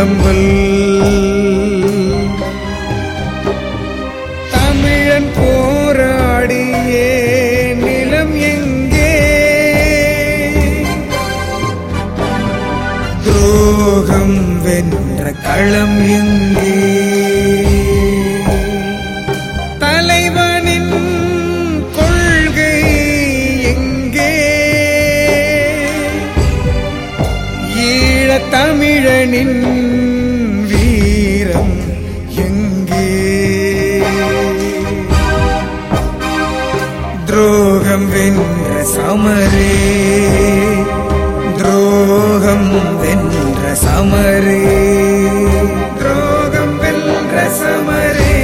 புலம்பல் தமிழன் போராடியே நிலம் எங்கே துரோகம் வென்ற களம் எங்கே தலைவனின் கொள்கை எங்கே ஈழத் தமிழனின் வீரம் எங்கே துரோகம் வென்ற சமரே துரோகம் வென்ற சமரே துரோகம் வென்ற சமரே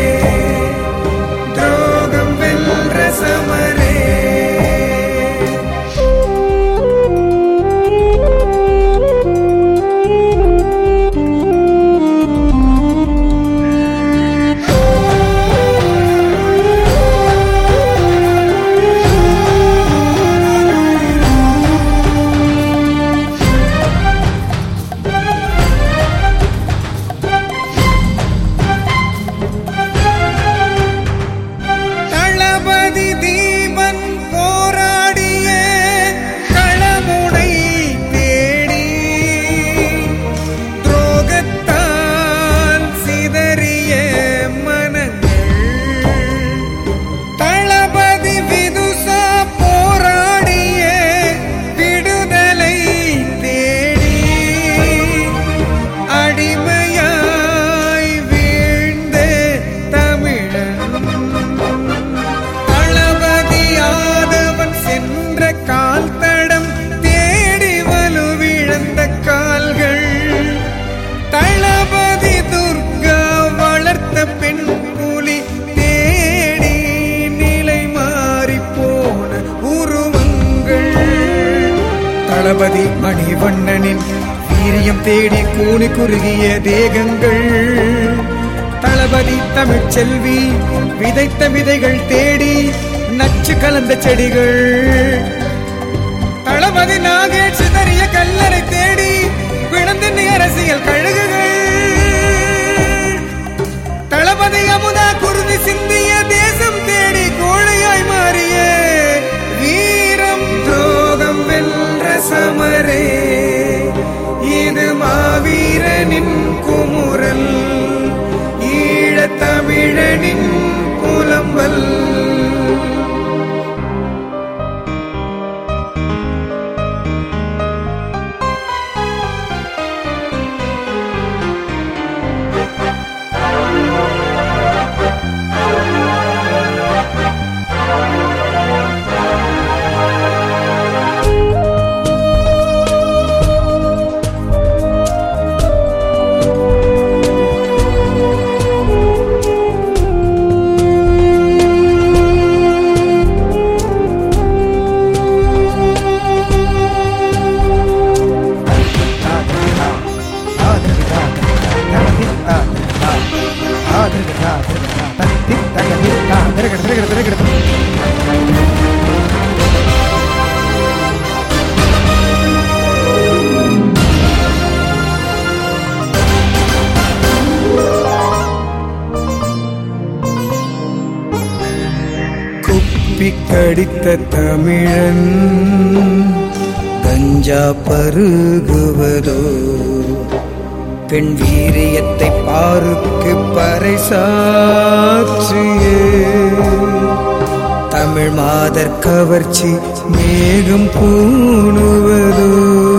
துரோகம் வென்ற சமரே தளபதி தீபன் போராடிய களமுனை தேடி துரோகத்தால் சிதறிய மனங்கள் தளபதி விதுசா போராடிய விடுதலை தேடி அடிமையாய் வீழ்ந்த தமிழன் தளபதியாதவன் சென்ற கால் தடம் தேடி வலுவிழந்த கால்கள் தளபதி துர்கா வளர்த்த பெண் புலி தேடி நிலை மாறி போன உருவங்கள் தளபதி மணிவண்ணனின் வீரியம் தேடி கூனி குறுகிய தேகங்கள் தளபதி தமிழ்ச்செல்வி விதைத்த விதைகள் தேடி நச்சு கலந்த செடிகள் தளபதி நாகேஷ் சிதறிய கல்லறை தேடி விழுந்தின் அரசியல் கழுகுகள் தளபதி அமுதா குருதி சிந்திய தேசம் தேடி கோழையாய் மாறிய வீரம் துரோகம் வென்ற சமரே இது மாவீரனின் குமுறல் ஈழத் தமிழனின் புலம்பல் குப்பி கடித்த தமிழன் கஞ்சா பருகுவதோ பெண் வீரியத்தை பாருக்கு பறைசாற்றிய தமிழ் மாதர் கவர்ச்சி மேகம் பூணுவதோ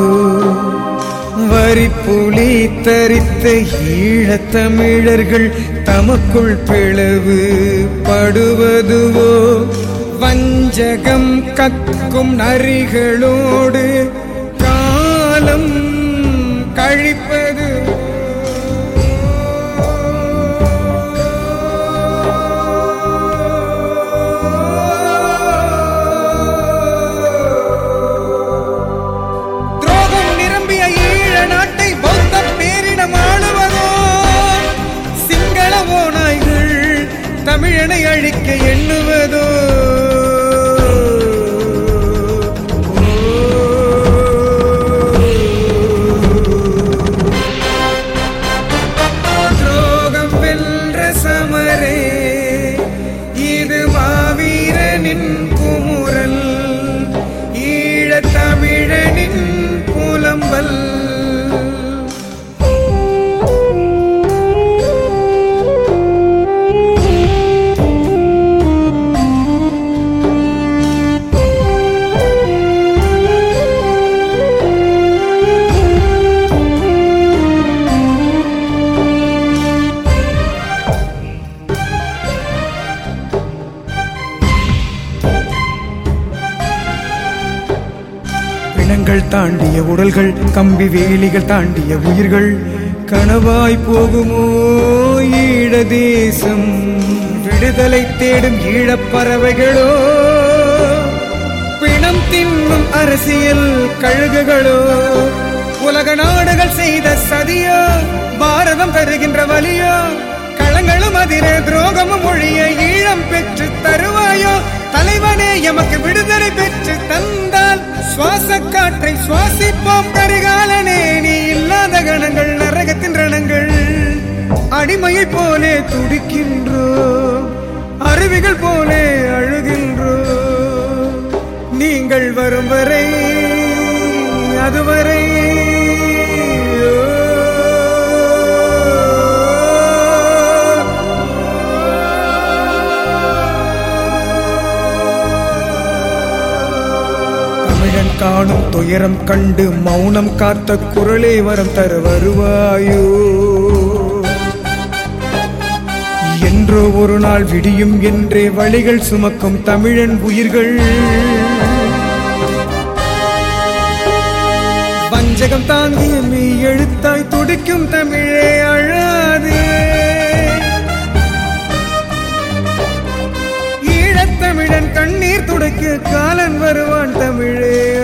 வரி புலி தரித்த ஈழத் தமிழர்கள் தமக்குள் பிளவு படுவதுவோ வஞ்சகம் கக்கும் நரிகளோடு காலம் கழிப்பது துரோகம் நிரம்பிய ஈழ நாட்டை பௌத்த பேரினம் ஆளுவதோ சிங்கள ஓநாய்கள் தமிழனை அழிக்க எண்ணுவதோ கண்கள் தாண்டிய உடல்கள் கம்பி வேலிகள் தாண்டிய உயிர்கள் கனவாய் போகுமோ ஈழ தேசம் விடுதலை தேடும் ஈழப் பறவைகளோ பிணம் தின்னும் அரசியல் கழுகுகளோ உலக நாடுகள் செய்த சதியோ பாரதம் தருகின்ற வலியோ களங்களும் அதிர துரோகமும் ஒழிய ஈழம் பெற்று தருவாயோ தலைவனே எமக்கு விடுதலை பெற்று தந்தால் சுவாச காற்றை சுவாசிப்போம் கரிகாலனே நீ இல்லாத கணங்கள் நரகத்தின் ரணங்கள் அடிமையைப் போலே துடிக்கின்றோ அருவிகள் போலே அழுகின்றோ நீங்கள் வரும் வரை அதுவரை தமிழன் காணும் துயரம் கண்டு மௌனம் காத்த குரலே வரம் தர வருவாயோ என்றோ ஒரு நாள் விடியும் என்றே வழிகள் சுமக்கும் தமிழன் உயிர்கள் வஞ்சகம் தாங்கிய மீ எழுத்தாய் துடிக்கும் தமிழே அழாதே ஈழத்தமிழன் கண்ணீர் துடைக்க காலன் வருவான் தமிழே